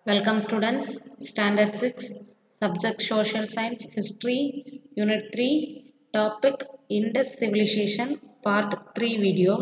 Welcome students, Standard 6, Subject Social Science, History, Unit 3, Topic Indus Civilization, Part 3 video.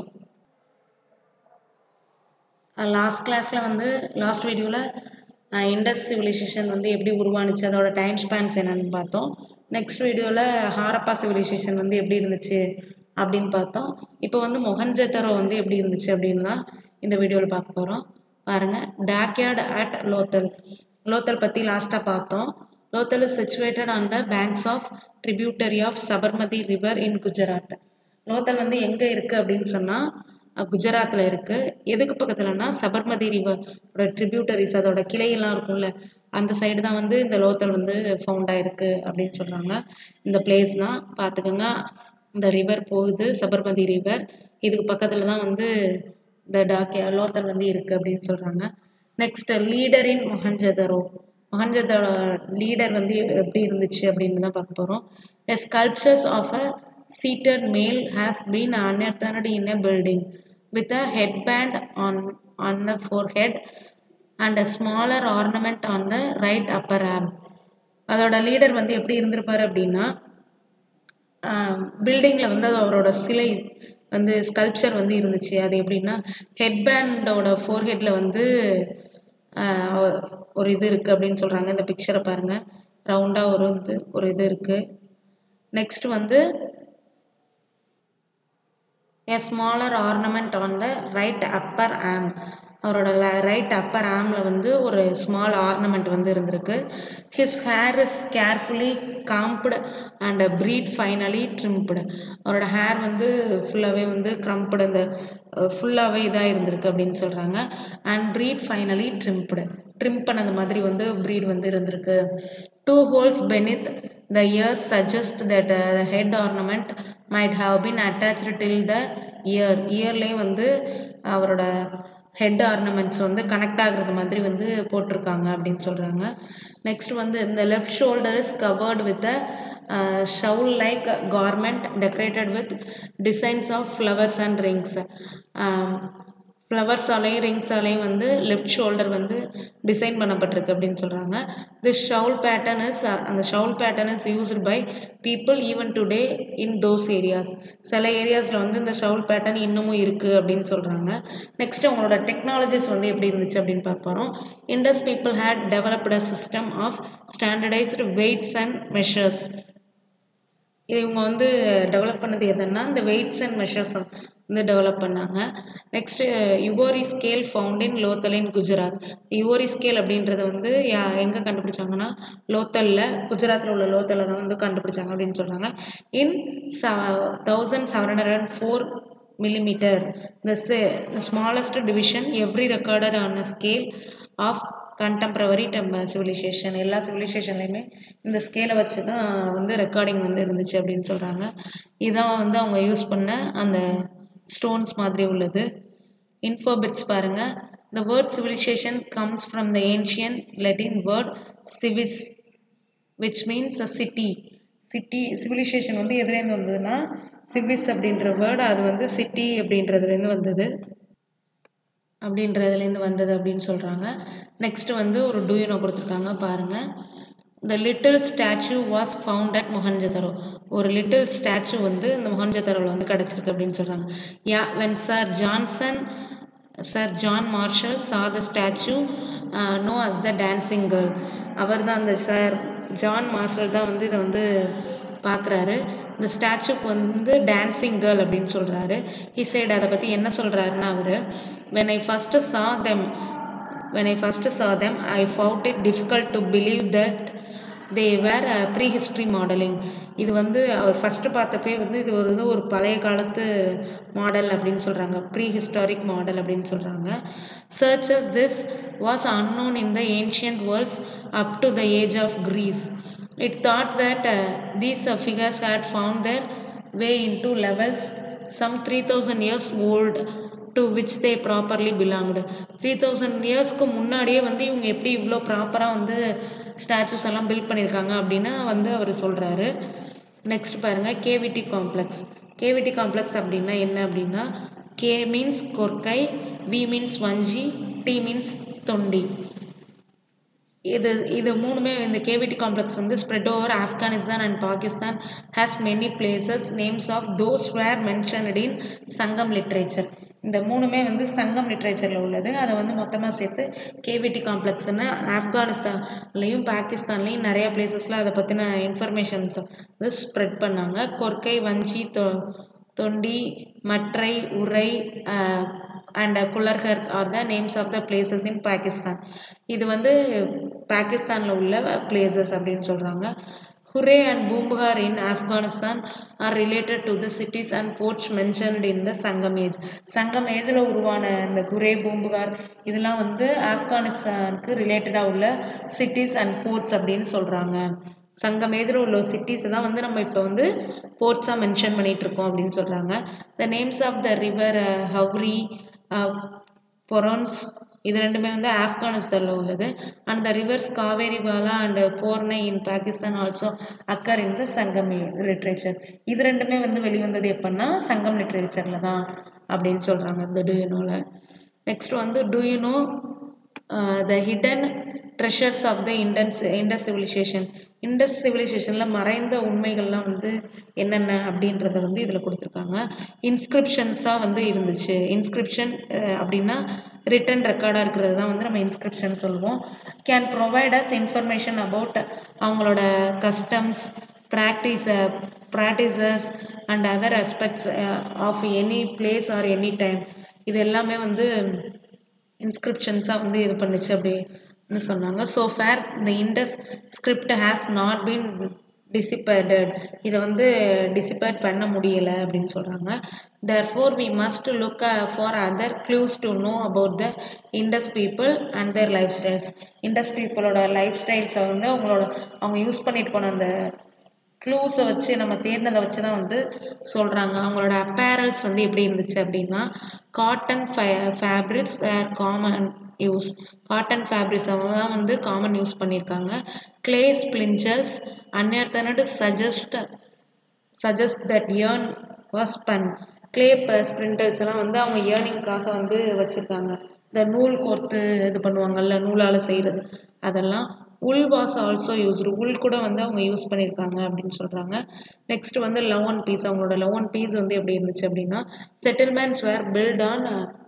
Last கிளாஸில் வந்து last வீடியோவில் Indies civilisation வந்து எப்படி உருவானுச்சு அதோட டைம் ஸ்பேன்ஸ் என்னன்னு பார்த்தோம் நெக்ஸ்ட் வீடியோவில் ஹாரப்பா சிவிலைசேஷன் வந்து எப்படி இருந்துச்சு அப்படின்னு பார்த்தோம் இப்போ வந்து மொஹஞ்சதரோ வந்து எப்படி இருந்துச்சு அப்படின்னு தான் இந்த வீடியோவில் பார்க்க போகிறோம் பாருங்க டேக்யார்ட் அட் லோத்தல் லோத்தல் பற்றி லாஸ்ட்டாக பார்த்தோம் Lothal is situated on the banks of tributary of Sabarmati river in Gujarat Lothal வந்து எங்கே இருக்குது அப்படின்னு சொன்னால் குஜராத்தில் இருக்குது எதுக்கு பக்கத்துலனா சபர்மதி ரிவரோட ட்ரிபியூட்டரிஸ் அதோட கிளையெல்லாம் இருக்கும்ல அந்த சைடு தான் வந்து இந்த லோத்தல் வந்து ஃபவுண்ட் ஆயிருக்கு அப்படின்னு சொல்கிறாங்க இந்த பிளேஸ் தான் பார்த்துக்கோங்க இந்த ரிவர் போகுது சபர்மதி ரிவர் இதுக்கு பக்கத்தில் தான் வந்து இந்த டாக்கியா லோத்தல் வந்து இருக்குது அப்படின்னு சொல்கிறாங்க next leader in Mohenjodaro Mohenjodaro leader வந்து எப்படி இருந்துச்சு அப்படின்னு தான் பார்க்க போகிறோம் a sculptures of a seated male has been unearthed in a building with a headband on, on the forehead and a smaller ornament on the right upper arm. அதோட leader வந்து எப்படி இருந்திருப்பாரு அப்படின்னா பில்டிங்கில் வந்து அது அவரோட சிலை வந்து ஸ்கல்ப்சர் வந்து இருந்துச்சு அது எப்படின்னா ஹெட்பேண்டோட ஃபோர்ஹெட்டில் வந்து ஒரு இது இருக்குது அப்படின்னு சொல்கிறாங்க இந்த பிக்சரை பாருங்கள் ரவுண்டாக ஒரு இது ஒரு இது இருக்குது நெக்ஸ்ட் வந்து a smaller ornament on the right upper arm அவரோட ரைட் அப்பர் ஆமில் வந்து ஒரு ஸ்மால் ஆர்னமெண்ட் வந்து இருந்திருக்கு his hair is carefully combed and braid finely trimmed அவரோட ஹேர் வந்து ஃபுல்லாகவே வந்து க்ரம்ப்டு இந்த ஃபுல்லாகவே இதாக இருந்திருக்கு அப்படின்னு சொல்கிறாங்க and braid finely trimmed trim பண்ணது மாதிரி வந்து ப்ரீட் வந்து இருந்திருக்கு two holes beneath the ears suggest that the head ornament might have been attached till the ear இயர்லேயும் வந்து அவரோட ஹெட் ஆர்னமெண்ட்ஸ் வந்து கனெக்ட் ஆகுறது மாதிரி வந்து போட்டிருக்காங்க அப்படின்னு சொல்கிறாங்க நெக்ஸ்ட் வந்து இந்த left shoulder is covered with a shawl like garment decorated with designs of flowers and rings ஃப்ளவர்ஸாலையும் ரிங்ஸாலையும் வந்து லெஃப்ட் ஷோல்டர் வந்து டிசைன் பண்ணப்பட்டிருக்கு அப்படின்னு சொல்கிறாங்க திஸ் ஷவுல் பேட்டர்ன் இஸ் அந்த shawl pattern is used by people even today in those areas சில ஏரியாஸில் வந்து இந்த ஷவுல் பேட்டர்ன் இன்னமும் இருக்குது அப்படின்னு சொல்கிறாங்க நெக்ஸ்ட் அவங்களோட டெக்னாலஜிஸ் வந்து எப்படி இருந்துச்சு அப்படின்னு பார்க்க போகிறோம் Indus people had developed a system of standardized weights and measures இவங்க வந்து டெவலப் பண்ணது எதுன்னா இந்த வெயிட்ஸ் அண்ட் மெஷர்ஸ் வந்து டெவலப் பண்ணாங்க next ivory scale found in Lothal in Gujarat ivory scale அப்படின்றத வந்து யா எங்கே கண்டுபிடிச்சாங்கன்னா லோத்தலில் குஜராத்தில் உள்ள லோத்தலில் தான் வந்து கண்டுபிடிச்சாங்க அப்படின்னு சொல்கிறாங்க இன் ச thousand seven hundred and four millimeter the, the smallest division every recorded on a scale of contemporary them civilization எல்லா சிவிலைசேஷன்லையுமே இந்த ஸ்கேலை வச்சு தான் வந்து ரெக்கார்டிங் வந்து இருந்துச்சு அப்படின்னு சொல்கிறாங்க இதான் வந்து அவங்க யூஸ் பண்ண அந்த ஸ்டோன்ஸ் மாதிரி உள்ளது இன்ஃபோபிட்ஸ் பாருங்கள் the word civilization comes from the ancient Latin word civis which means a city city civilization வந்து எதுலேருந்து வந்ததுன்னா சிவிஸ் அப்படின்ற வேர்டு அது வந்து சிட்டி அப்படின்றதுலேருந்து வந்தது அப்படின்றதுலேருந்து வந்தது அப்படின்னு சொல்கிறாங்க நெக்ஸ்ட்டு வந்து ஒரு டூயினோ கொடுத்துருக்காங்க பாருங்கள் the little statue was found at Mohenjodaro ஒரு லிட்டில் ஸ்டாச்சு வந்து இந்த மொஹஞ்சதரோவில் வந்து கிடச்சிருக்கு அப்படின்னு சொல்கிறாங்க yeah when sir Johnson sir John Marshall saw the statue known as the dancing girl அவர் தான் அந்த சார் ஜான் மார்ஷல் தான் வந்து இதை வந்து பார்க்குறாரு இந்த ஸ்டாச்சுக்கு வந்து டான்ஸிங் கேர்ள் அப்படின்னு சொல்கிறாரு ஹி சைடு அதை பற்றி என்ன சொல்கிறாருன்னா அவர் when I first saw them when I first saw them I found it difficult to believe that they were pre history modelling இது வந்து அவர் ஃபஸ்ட்டு பார்த்தப்பே வந்து இது ஒரு வந்து ஒரு பழைய காலத்து மாடல் அப்படின்னு சொல்கிறாங்க ப்ரீ ஹிஸ்டாரிக் மாடல் அப்படின்னு சொல்கிறாங்க churches this was unknown in the ancient worlds up to the age of Greece It thought that uh, these uh, figures had found their way into levels some 3000 years old to which they properly belonged. Three thousand இயர்ஸ்க்கு முன்னாடியே வந்து இவங்க எப்படி இவ்வளோ ப்ராப்பராக வந்து statues எல்லாம் build பண்ணியிருக்காங்க அப்படின்னு வந்து அவர் சொல்கிறாரு நெக்ஸ்ட் பாருங்கள் கேவிடி காம்ப்ளெக்ஸ் கேவிடி காம்ப்ளெக்ஸ் அப்படின்னா என்ன அப்படின்னா K means Korkai V means Vanji D means Thondi இது இது மூணுமே இந்த கேவிடி காம்ப்ளெக்ஸ் வந்து spread over Afghanistan and Pakistan has many places names of those were mentioned in Sangam literature இந்த மூணுமே வந்து சங்கம் லிட்ரேச்சரில் உள்ளது அதை வந்து மொத்தமாக சேர்த்து கேவிடி காம்ப்ளெக்ஸ்னு ஆப்கானிஸ்தான்லேயும் பாகிஸ்தான்லேயும் நிறைய பிளேசஸில் அதை பற்றின இன்ஃபர்மேஷன்ஸ் வந்து ஸ்ப்ரெட் பண்ணாங்க கொர்க்கை வஞ்சி தொ தொண்டி மற்றை உரை அண்ட் குலர்கர் are the names of the places in Pakistan இது வந்து பாகிஸ்தானில் உள்ள பிளேசஸ் அப்படின்னு சொல்கிறாங்க ஹுரே and Poompuhar in Afghanistan are related to the cities and ports mentioned in the Sangam age சங்கம் ஏஜில் உருவான இந்த குரே பூம்புகார் இதெல்லாம் வந்து ஆப்கானிஸ்தானுக்கு ரிலேட்டடாக உள்ள சிட்டிஸ் அண்ட் போர்ட்ஸ் அப்படின்னு சொல்கிறாங்க சங்கம் ஏஜில் உள்ள சிட்டிஸை தான் வந்து நம்ம இப்போ வந்து போர்ட்ஸாக மென்ஷன் பண்ணிகிட்டு இருக்கோம் அப்படின்னு சொல்கிறாங்க the names of the river ஹவ்ரி பொரோன்ஸ் இது ரெண்டுமே வந்து ஆப்கானிஸ்தானில் உள்ளது அண்ட் த ரிவர்ஸ் காவேரி பாலா அண்ட் போர்னை in Pakistan also occur in the Sangam literature இது ரெண்டுமே வந்து வெளிவந்தது எப்படின்னா சங்கம் லிட்ரேச்சரில் தான் அப்படின்னு சொல்கிறாங்க இந்த டூயூனோவில் நெக்ஸ்ட் வந்து do you know the hidden treasures of the இண்டன்ஸ் இண்டஸ் சிவிலைசேஷன் இண்டஸ் சிவிலைசேஷனில் மறைந்த உண்மைகள்லாம் வந்து என்னென்ன அப்படின்றத வந்து இதில் கொடுத்துருக்காங்க இன்ஸ்கிரிப்ஷன்ஸாக வந்து இருந்துச்சு இன்ஸ்கிரிப்ஷன் அப்படின்னா ரிட்டன் ரெக்கார்டாக இருக்கிறது தான் வந்து நம்ம இன்ஸ்கிரிப்ஷன் சொல்லுவோம் can provide us information about அவங்களோட customs practice practices and other aspects of any place or any time இது எல்லாமே வந்து இன்ஸ்கிரிப்ஷன்ஸாக வந்து இது பண்ணுச்சு அப்படின்னு சொன்னாங்க ஸோ ஃபேர் இந்த Indus script has not been deciphered இதை வந்து டிசிபேட் பண்ண முடியலை அப்படின்னு சொல்கிறாங்க therefore we must look for other clues to know about the Indus people and their lifestyles Indus பீப்புளோட லைஃப் ஸ்டைல்ஸை வந்து அவங்களோட அவங்க யூஸ் பண்ணிட்டு போன அந்த க்ளூஸை வச்சு நம்ம தேடினதை வச்சு தான் வந்து சொல்கிறாங்க அவங்களோட அப்பேரல்ஸ் வந்து எப்படி இருந்துச்சு அப்படின்னா காட்டன் ஃபே fabrics were common use cotton fabrics அவங்க தான் வந்து காமன் யூஸ் பண்ணியிருக்காங்க கிளே ஸ்பிளிஞ்சர்ஸ் அன்யர்த்தனடு suggest suggest that yarn was spun clay spindles எல்லாம் வந்து அவங்க ஏர்னிங்காக வந்து வச்சுருக்காங்க இந்த நூல் கோர்த்து இது பண்ணுவாங்கல்ல நூலால் செய்கிறது அதெல்லாம் wool was also used wool கூட வந்து அவங்க யூஸ் பண்ணியிருக்காங்க அப்படின்னு சொல்கிறாங்க நெக்ஸ்ட் வந்து லவ் அண்ட் பீஸ் அவங்களோட லவ் அண்ட் பீஸ் வந்து எப்படி இருந்துச்சு அப்படின்னா settlements were built on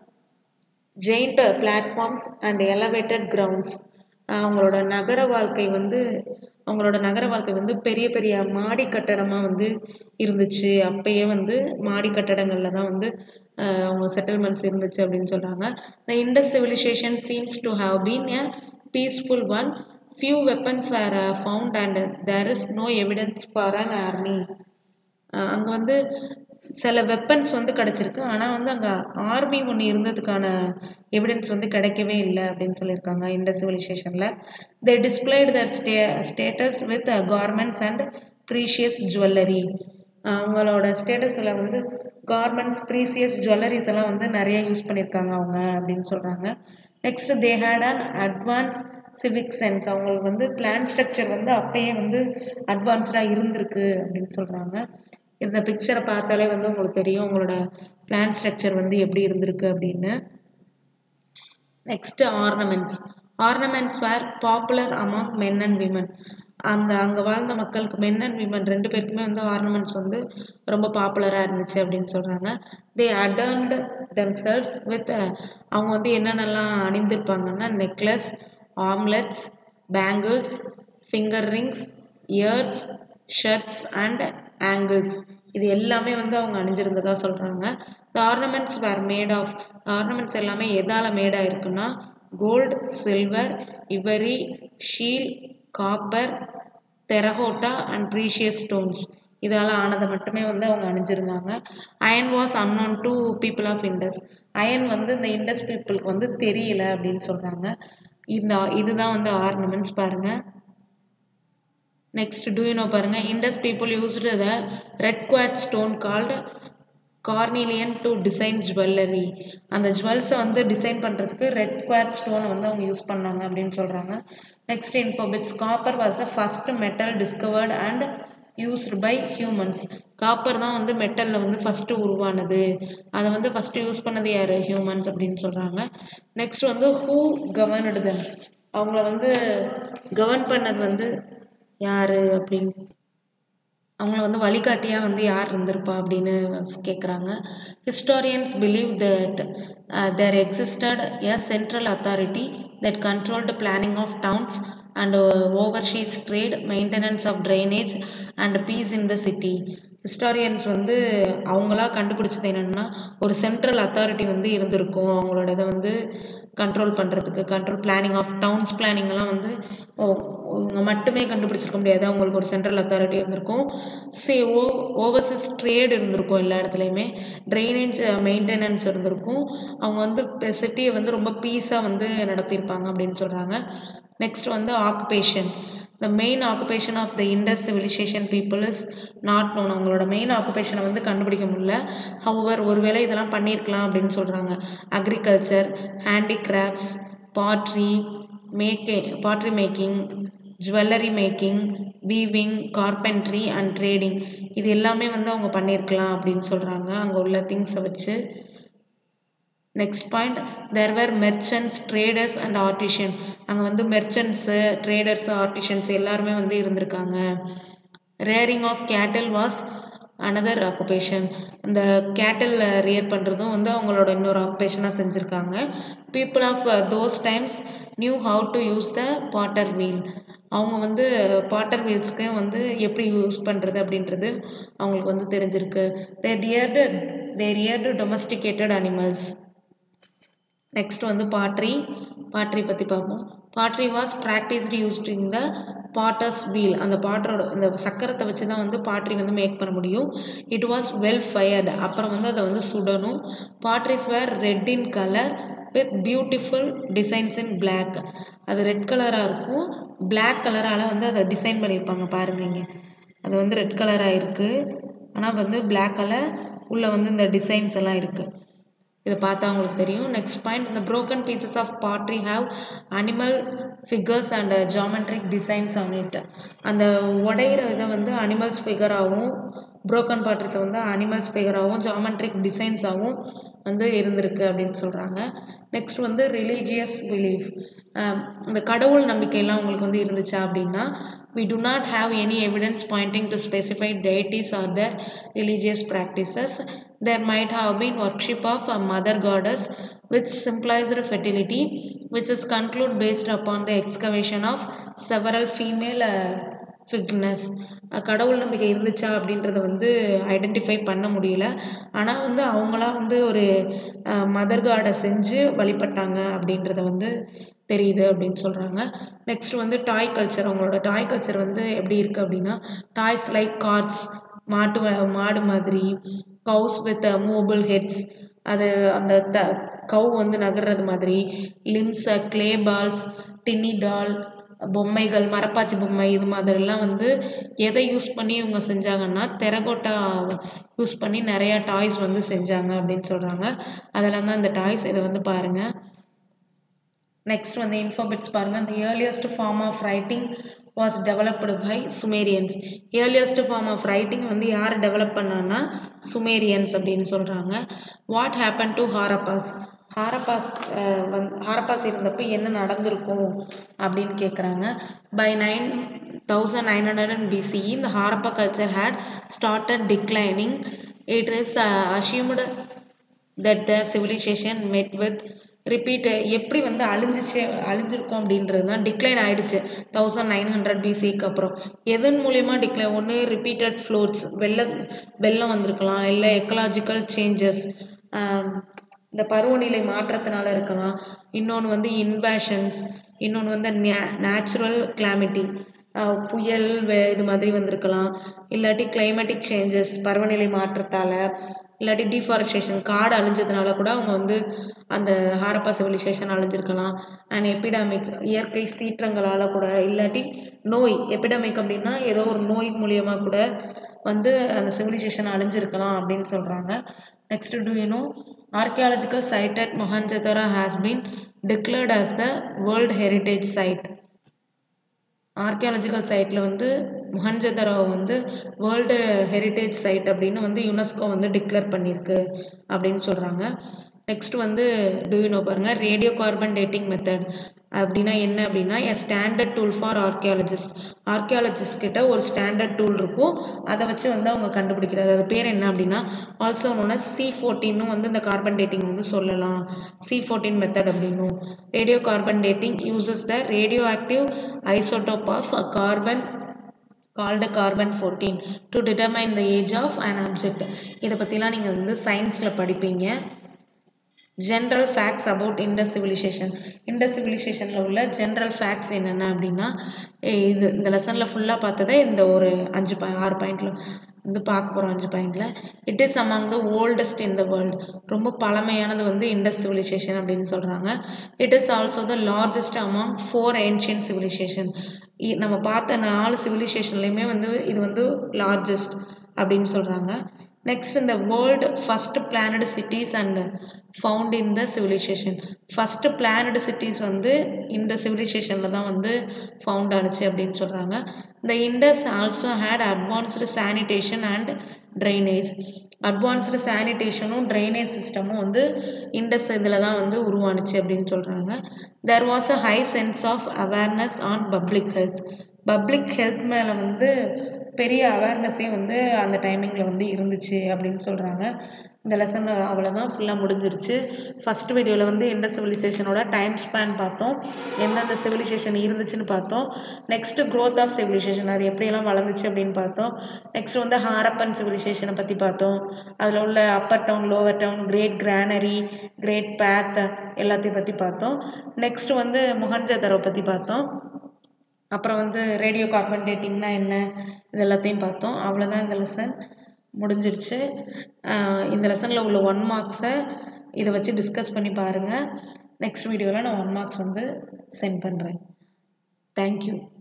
giant platforms and elevated grounds அவங்களோட நகர வாழ்க்கை வந்து அவங்களோட நகர வாழ்க்கை வந்து பெரிய பெரிய மாடி கட்டடமாக வந்து இருந்துச்சு அப்பயே வந்து மாடி கட்டடங்களில் தான் வந்து அவங்க செட்டில்மெண்ட்ஸ் இருந்துச்சு அப்படின்னு சொல்கிறாங்க the Indus civilisation seems to have been a peaceful one few weapons were found and there is no evidence for an army அங்கே வந்து சில வெப்பன்ஸ் வந்து கிடச்சிருக்கு ஆனால் வந்து அங்கே ஆர்மி ஒன்று இருந்ததுக்கான எவிடன்ஸ் வந்து கிடைக்கவே இல்லை அப்படின்னு சொல்லியிருக்காங்க இந்த சிவிலைசேஷனில் தே டிஸ்பிளேட் தர் ஸ்டே status with garments and precious jewellery அவங்களோட ஸ்டேட்டஸில் வந்து கார்மெண்ட்ஸ் ப்ரீசியஸ் ஜுவல்லரிஸ் எல்லாம் வந்து நிறைய யூஸ் பண்ணியிருக்காங்க அவங்க அப்படின்னு சொல்கிறாங்க next they had an advance civic sense அவங்களுக்கு வந்து பிளான் ஸ்ட்ரக்சர் வந்து அப்பயே வந்து அட்வான்ஸ்டாக இருந்திருக்கு அப்படின்னு சொல்கிறாங்க இந்த பிக்சரை பார்த்தாலே வந்து உங்களுக்கு தெரியும் உங்களோட பிளான் ஸ்ட்ரக்சர் வந்து எப்படி இருந்திருக்கு அப்படின்னு next ornaments ornaments were popular among men and women அந்த அங்கே வாழ்ந்த மக்களுக்கு மென் அண்ட் விமன் ரெண்டு பேருக்குமே வந்து ஆர்னமெண்ட்ஸ் வந்து ரொம்ப பாப்புலராக இருந்துச்சு அப்படின்னு சொல்கிறாங்க தே அடர்ன்டு தெம்செல்ஸ் வித் அவங்க வந்து என்னென்னலாம் அணிந்திருப்பாங்கன்னா necklace armlets bangles finger rings ears shirts and ankles இது எல்லாமே வந்து அவங்க அணிஞ்சிருந்ததா சொல்கிறாங்க the ornaments were made of ornaments எல்லாமே எதால் மேடாக இருக்குன்னா gold silver ivory shell copper terracotta and precious stones இதால் ஆனதை மட்டுமே வந்து அவங்க அணிஞ்சிருந்தாங்க iron was unknown to people of Indus iron வந்து இந்த இண்டஸ் பீப்புளுக்கு வந்து தெரியல அப்படின்னு சொல்கிறாங்க இந்த இதுதான் வந்து ஆர்னமெண்ட்ஸ் பாருங்கள் நெக்ஸ்ட் டூ யூ நோ பாருங்கள் Indus people used the red quartz stone called carnelian to design jewellery அந்த ஜுவல்ஸை வந்து டிசைன் பண்ணுறதுக்கு ரெட் குவாட் ஸ்டோனை வந்து அவங்க யூஸ் பண்ணாங்க அப்படின்னு சொல்கிறாங்க next infobits copper was the first metal discovered and used by humans copper தான் வந்து மெட்டலில் வந்து ஃபஸ்ட்டு உருவானது அதை வந்து ஃபஸ்ட்டு யூஸ் பண்ணது யார் ஹியூமன்ஸ் அப்படின்னு சொல்கிறாங்க நெக்ஸ்ட் வந்து ஹூ கவர்னடு தம் அவங்கள வந்து கவர்ன் பண்ணது வந்து யார் அப்படின்னு அவங்கள வந்து வழிகாட்டியாக வந்து யார் இருந்திருப்பா அப்படின்னு கேட்குறாங்க historians believe that there existed a central authority that controlled planning of towns and overseas trade maintenance of drainage and peace in the city historians வந்து அவங்களா கண்டுபிடிச்சது என்னென்னா ஒரு சென்ட்ரல் அத்தாரிட்டி வந்து இருந்திருக்கும் அவங்களோட இதை வந்து கண்ட்ரோல் பண்ணுறதுக்கு கண்ட்ரோல் பிளானிங் ஆஃப் டவுன்ஸ் பிளானிங்லாம் வந்து அவங்க மட்டுமே கண்டுபிடிச்சிருக்க முடியாது அவங்களுக்கு ஒரு சென்ட்ரல் அத்தாரிட்டி இருந்திருக்கும் சே ஓ ஓவர்சீஸ் ட்ரேட் இருந்திருக்கும் எல்லா இடத்துலையுமே ட்ரைனேஜ் மெயின்டெனன்ஸ் இருந்திருக்கும் அவங்க வந்து சிட்டியை வந்து ரொம்ப பீஸாக வந்து நடத்தியிருப்பாங்க அப்படின்னு சொல்கிறாங்க நெக்ஸ்ட் வந்து occupation the main occupation of the Indus civilisation people is not known அவங்களோட மெயின் ஆக்குபேஷனை வந்து கண்டுபிடிக்க முடியல ஹவர் ஒருவேளை இதெல்லாம் பண்ணியிருக்கலாம் அப்படின்னு சொல்கிறாங்க அக்ரிகல்ச்சர் ஹேண்டிகிராஃப்ட்ஸ் பாட்ரி மேக்கே pottery making jewellery making weaving carpentry and trading இது எல்லாமே வந்து அவங்க பண்ணியிருக்கலாம் அப்படின்னு சொல்கிறாங்க அங்கே உள்ள திங்ஸை வச்சு next point there were merchants traders and artisan அங்கே வந்து மெர்ச்சன்ட்ஸு ட்ரேடர்ஸு ஆர்டிஷியன்ஸ் எல்லாருமே வந்து இருந்திருக்காங்க rearing of cattle was another occupation இந்த கேட்டில் ரியர் பண்ணுறதும் வந்து அவங்களோட இன்னொரு ஆக்குபேஷனாக செஞ்சுருக்காங்க people of those times knew how to use the potter wheel அவங்க வந்து பாட்டர் வீல்ஸ்க்கு வந்து எப்படி யூஸ் பண்ணுறது அப்படின்றது அவங்களுக்கு வந்து தெரிஞ்சிருக்கு தே டியர்டு they reared domesticated animals next வந்து பாட்ரி பாட்ரி பற்றி பார்ப்போம் pottery was practised used in the potter's wheel அந்த பாட்டரோட அந்த சக்கரத்தை வச்சு தான் வந்து பாட்ரி வந்து மேக் பண்ண முடியும் இட் வாஸ் வெல் ஃபயர்டு அப்புறம் வந்து அதை வந்து சுடணும் potteries were red in colour with beautiful designs in black அது ரெட் கலராக இருக்கும் பிளாக் கலரால் வந்து அதை டிசைன் பண்ணியிருப்பாங்க பாருங்க இங்கே அது வந்து ரெட் கலராக இருக்குது ஆனால் வந்து பிளாக் கலர் உள்ளே வந்து இந்த டிசைன்ஸ் எல்லாம் இருக்குது இதை பார்த்தா உங்களுக்கு தெரியும் நெக்ஸ்ட் பாயிண்ட் இந்த broken pieces of pottery have animal figures and geometric designs on it அந்த உடையிற இதை வந்து அனிமல்ஸ் ஃபிகராகவும் broken பாட்ரிஸை வந்து அனிமல்ஸ் ஃபிகராகவும் ஜாமெட்ரிக் டிசைன்ஸாகவும் வந்து இருந்திருக்கு அப்படின்னு சொல்கிறாங்க நெக்ஸ்ட் வந்து ரிலீஜியஸ் பிலீஃப் இந்த கடவுள் நம்பிக்கையெல்லாம் உங்களுக்கு வந்து இருந்துச்சா அப்படின்னா we do not have any evidence pointing to specified deities or their religious practices. There might have been worship of a mother goddess which symbolized fertility, which is concluded based upon the excavation of several female uh, ஃபிக்னஸ் கடவுள் நம்பிக்கை இருந்துச்சா அப்படின்றத வந்து identify பண்ண முடியல ஆனால் வந்து அவங்களா வந்து ஒரு மதர் காடை செஞ்சு வழிபட்டாங்க அப்படின்றத வந்து தெரியுது அப்படின்னு சொல்கிறாங்க நெக்ஸ்ட் வந்து டாய் கல்ச்சர் அவங்களோட டாய் கல்ச்சர் வந்து எப்படி இருக்குது அப்படின்னா டாய்ஸ் லைக் கார்ட்ஸ் மாட்டு வ- மாடு மாதிரி கவுஸ் வித் மூவபிள் ஹெட்ஸ் அது அந்த த கவு வந்து நகர்றது மாதிரி limbs clay balls tiny doll பொம்மைகள் மரப்பாச்சி பொம்மை இது மாதிரிலாம் வந்து எதை யூஸ் பண்ணி இவங்க செஞ்சாங்கன்னா தெரகோட்டா யூஸ் பண்ணி நிறையா டாய்ஸ் வந்து செஞ்சாங்க அப்படின்னு சொல்கிறாங்க அதெல்லாம் தான் இந்த டாய்ஸ் இதை வந்து பாருங்கள் நெக்ஸ்ட் வந்து இன்ஃபோபிட்ஸ் பாருங்கள் the earliest form of writing was developed by Sumerians earliest form of writing வந்து யார் டெவலப் பண்ணான்னா சுமேரியன்ஸ் அப்படின்னு சொல்கிறாங்க what happen to Harappans Harappans வந் ஹாரப்பாஸ் இருந்தப்போ என்ன நடந்திருக்கும் அப்படின்னு கேட்குறாங்க by nine thousand nine hundred and BCE இந்த Harappa culture had started declining it is assumed that the civilisation met with repeat எப்படி வந்து அழிஞ்சிச்சு அழிஞ்சிருக்கும் அப்படின்றது தான் டிக்ளைன் ஆயிடுச்சு தௌசண்ட் நைன் ஹண்ட்ரட் பிசிக்கு அப்புறம் எதன் மூலியமாக டிக்ளைன் ஒன்று ரிப்பீட்டட் ஃப்ளோட்ஸ் வெள்ளம் வெள்ளம் வந்திருக்கலாம் இல்லை எக்கலாஜிக்கல் சேஞ்சஸ் இந்த பருவநிலை மாற்றத்தினால இருக்கலாம் இன்னொன்று வந்து இன்வேஷன்ஸ் இன்னொன்று வந்து நேச்சுரல் கிளாமிட்டி புயல் வே- இது மாதிரி வந்திருக்கலாம் இல்லாட்டி கிளைமேட்டிக் சேஞ்சஸ் பருவநிலை மாற்றத்தால் இல்லாட்டி டிஃபாரஸ்டேஷன் காடு அழிஞ்சதுனால கூட அவங்க வந்து அந்த ஹாரப்பா சிவிலைசேஷன் அழிஞ்சிருக்கலாம் அண்ட் எபிடமிக் இயற்கை சீற்றங்களால் கூட இல்லாட்டி நோய் எபிடமிக் அப்படின்னா ஏதோ ஒரு நோய் மூலியமாக கூட வந்து அந்த சிவிலைசேஷன் அழிஞ்சிருக்கலாம் அப்படின்னு சொல்கிறாங்க next do you know archaeological site at Mohenjodaro has been declared as the world heritage site archaeological சைட்டில் வந்து மொஹஞ்சதராவை வந்து வேர்ல்டு ஹெரிட்டேஜ் சைட் அப்படின்னு வந்து யுனெஸ்கோ வந்து டிக்ளேர் பண்ணியிருக்கு அப்படின்னு சொல்கிறாங்க நெக்ஸ்ட் வந்து டூ யூ நோ பாருங்கள் ரேடியோ கார்பன் டேட்டிங் மெத்தட் அப்படின்னா என்ன அப்படின்னா a standard tool for archaeologist archaeologist கிட்ட ஒரு ஸ்டாண்டர்ட் டூல் இருக்கும் அதை வச்சு வந்து அவங்க கண்டுபிடிக்கிறது அது பேர் என்ன அப்படின்னா ஆல்சோ ஒன்று சி ஃபோர்டீனும் வந்து இந்த கார்பன் டேட்டிங் வந்து சொல்லலாம் சி ஃபோர்டீன் மெத்தட் அப்படின்னும் radio carbon dating uses the radio active isotope of carbon called carbon fourteen to determine the age of an object இதை பற்றிலாம் நீங்கள் வந்து சயின்ஸில் படிப்பீங்க general facts about Indus civilisation Indus சிவிலைசேஷனில் உள்ள ஜென்ரல் ஃபேக்ட்ஸ் என்னென்ன அப்படின்னா இது இந்த லெசனில் ஃபுல்லாக பார்த்ததே இந்த ஒரு அஞ்சு பாய் ஆறு பாயிண்டில் வந்து பார்க்க போகிறோம் அஞ்சு பாயிண்டில் it is among the oldest in the world ரொம்ப பழமையானது வந்து இண்டஸ் சிவிலைசேஷன் அப்படின்னு சொல்கிறாங்க it is also the largest among four ancient civilisation நம்ம பார்த்த நாலு சிவிலைசேஷன்லேயுமே வந்து இது வந்து லார்ஜஸ்ட் அப்படின்னு சொல்கிறாங்க நெக்ஸ்ட் இந்த world first planned cities and found in the civilisation first planned cities வந்து இந்த சிவிலைசேஷனில் தான் வந்து ஃபவுண்ட் ஆனுச்சு அப்படின்னு சொல்கிறாங்க இந்த Indus also had advanced sanitation and drainage advanced சானிடேஷனும் ட்ரைனேஜ் சிஸ்டமும் வந்து இண்டஸ் இதில் தான் வந்து உருவானுச்சு அப்படின்னு சொல்கிறாங்க there was a high sense of awareness on public health public health மேலே வந்து பெரிய அவேர்னஸே வந்து அந்த டைமிங்கில் வந்து இருந்துச்சு அப்படின்னு சொல்கிறாங்க இந்த லெசன் அவ்வளோதான் ஃபுல்லாக முடிஞ்சிருச்சு ஃபஸ்ட் வீடியோவில் வந்து எந்த சிவிலைசேஷனோட டைம் ஸ்பேன் பார்த்தோம் எந்தெந்த சிவிலைசேஷன் இருந்துச்சுன்னு பார்த்தோம் நெக்ஸ்ட்டு க்ரோத் ஆஃப் சிவிலைசேஷன் அது எப்படியெல்லாம் வளர்ந்துச்சு அப்படின்னு பார்த்தோம் நெக்ஸ்ட் வந்து ஹாரப்பன் சிவிலைசேஷனை பற்றி பார்த்தோம் அதில் உள்ள upper town lower town great granary great bath எல்லாத்தையும் பற்றி பார்த்தோம் நெக்ஸ்ட் வந்து முகஞ்சதரவை பற்றி பார்த்தோம் அப்புறம் வந்து ரேடியோ கார்பன் டேட்டிங்னா என்ன இது எல்லாத்தையும் பார்த்தோம் அவ்வளோதான் இந்த லெசன் முடிஞ்சிருச்சு இந்த லெசனில் உள்ள ஒன் மார்க்ஸை இதை வச்சு டிஸ்கஸ் பண்ணி பாருங்கள் நெக்ஸ்ட் வீடியோவில் நான் ஒன் மார்க்ஸ் வந்து சென்ட் பண்ணுறேன் தேங்க்யூ